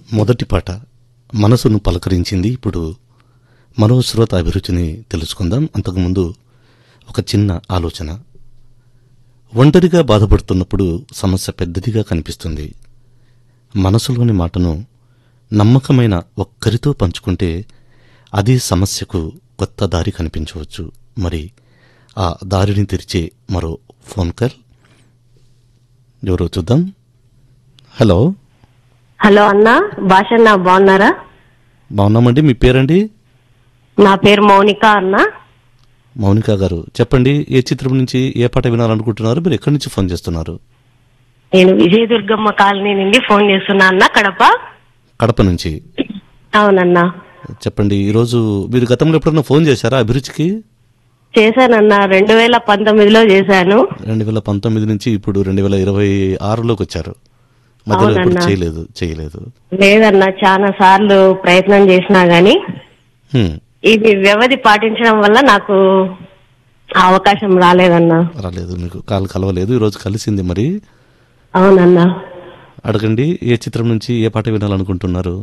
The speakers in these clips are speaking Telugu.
మొదటి పాట మనసును పలకరించింది ఇప్పుడు మరో శ్రోత అభిరుచిని తెలుసుకుందాం అంతకుముందు ఒక చిన్న ఆలోచన ఒంటరిగా బాధపడుతున్నప్పుడు సమస్య పెద్దదిగా కనిపిస్తుంది మనసులోని మాటను నమ్మకమైన ఒక్కరితో పంచుకుంటే అదే సమస్యకు కొత్త దారి కనిపించవచ్చు మరి ఆ దారిని తెరిచే మరో ఫోన్ కాల్ ఎవరో చూద్దాం హలో హలో అన్న భాషన్న బాగున్నారా బాగున్నామండి మీ పేరండి నా పేరు మౌనిక అన్న మౌనిక గారు చెప్పండి ఏ చిత్రం నుంచి ఏ పాట వినాలనుకుంటున్నారు మీరు ఎక్కడి నుంచి ఫోన్ చేస్తున్నారు నేను విజయదుర్గమ్మ కాలనీ నుండి ఫోన్ చేస్తున్నా అన్న కడప కడప నుంచి అవునన్నా చెప్పండి ఈరోజు మీరు గతంలో ఎప్పుడన్నా ఫోన్ చేశారా అభిరుచికి చేశానన్న రెండు వేల పంతొమ్మిదిలో చేశాను రెండు వేల పంతొమ్మిది నుంచి ఇప్పుడు రెండు వేల ఇరవై ఆరులోకి వచ్చారు మధ్యలో ఎప్పుడు అవునన్నా. చేయలేదు చేయలేదు లేదన్నా చాలా సార్లు ప్రయత్నం చేసినా గాని హ్మ్, ఇది వ్యవధి పాటించడం వల్ల నాకు ఆ అవకాశం రాలేదన్నా రాలేదు మీకు కాలు కలవలేదు ఈరోజు కలిసింది మరి అవునన్నా అడగండి ఏ చిత్రం నుంచి ఏ పాట వినాలనుకుంటున్నారు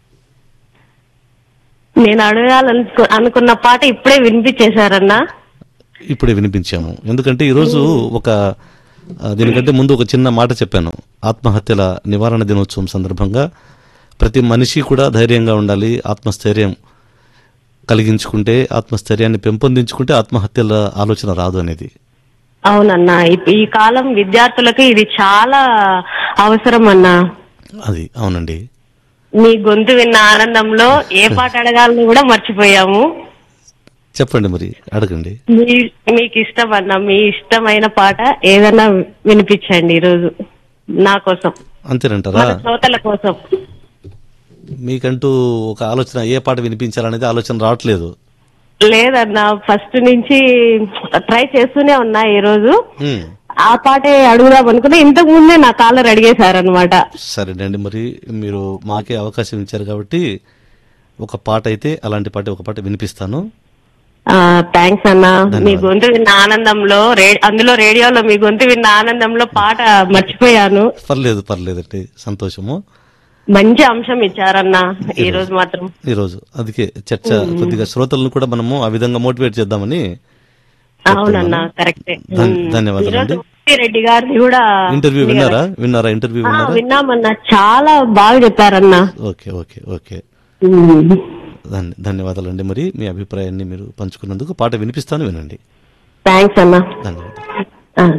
నేను అడగాలనుకు అనుకున్న పాట ఇప్పుడే వినిపించేశారన్నా ఇప్పుడే వినిపించాము ఎందుకంటే ఈరోజు ఒక ఆ, దీనికంటే ముందు ఒక చిన్న మాట చెప్పాను ఆత్మహత్యల నివారణ దినోత్సవం సందర్భంగా ప్రతి మనిషి కూడా ధైర్యంగా ఉండాలి ఆత్మస్థైర్యం కలిగించుకుంటే ఆత్మస్థైర్యాన్ని పెంపొందించుకుంటే ఆత్మహత్యల ఆలోచన రాదు అనేది అవునన్నా ఈ- ఈ కాలం విద్యార్థులకు ఇది చాలా అవసరం అన్నా అది అవునండి మీ గొంతు విన్న ఆనందంలో ఏ పాట అడగాలని కూడా మర్చిపోయాము చెప్పండి మరి అడగండి మీ మీకు ఇష్టం అన్న మీ ఇష్టమైన పాట ఏదైనా వినిపించండి ఈరోజు నా కోసం అంతేనంటారా మన శ్రోతల కోసం మీకంటూ ఒక ఆలోచన ఏ పాట వినిపించాలనేది ఆలోచన రావట్లేదు లేదన్నా ఫస్ట్ నుంచి ట్రై చేస్తూనే ఉన్నా ఈ రోజు హ్మ్. ఆ పాటే అడుగుదాం అనుకున్నా ఇంతకు ముందే నా కాలర్ అడిగేశారనమాట సరేనండి మరి మీరు మాకే అవకాశం ఇచ్చారు కాబట్టి ఒక పాట అయితే అలాంటి పాట ఒక పాట వినిపిస్తాను థ్యాంక్స్ అన్న మీ ధన్యవాదాలు. గొంతు విన్న ఆనందంలో రే- అందులో రేడియోలో మీ గొంతు విన్న ఆనందంలో పాట మర్చిపోయాను పర్లేదు పర్లేదండి సంతోషము మంచి అంశం ఇచ్చారన్న ఈ రోజు మాత్రం ఈరోజు అందుకే చర్చ కొద్దిగా శ్రోతలను కూడా మనము ఆ విధంగా మోటివేట్ చేద్దామని అవునన్న కరెక్టే ధన్- ధన్యవాదాలండి. ఈరోజు రెడ్డి గారిది కూడా ఇంటర్వ్యూ విన్నారా విన్నారా ఇంటర్వ్యూ ఆ, విన్నారా విన్నామన్న చాలా బాగా చెప్పారన్న ఓకే ఓకే ఓకే ఉమ్. ధన్య ధన్యవాదాలండి మరి మీ అభిప్రాయాన్ని మీరు పంచుకున్నందుకు పాట వినిపిస్తాను వినండి థ్యాంక్స్ అన్న ధన్యవాదాలు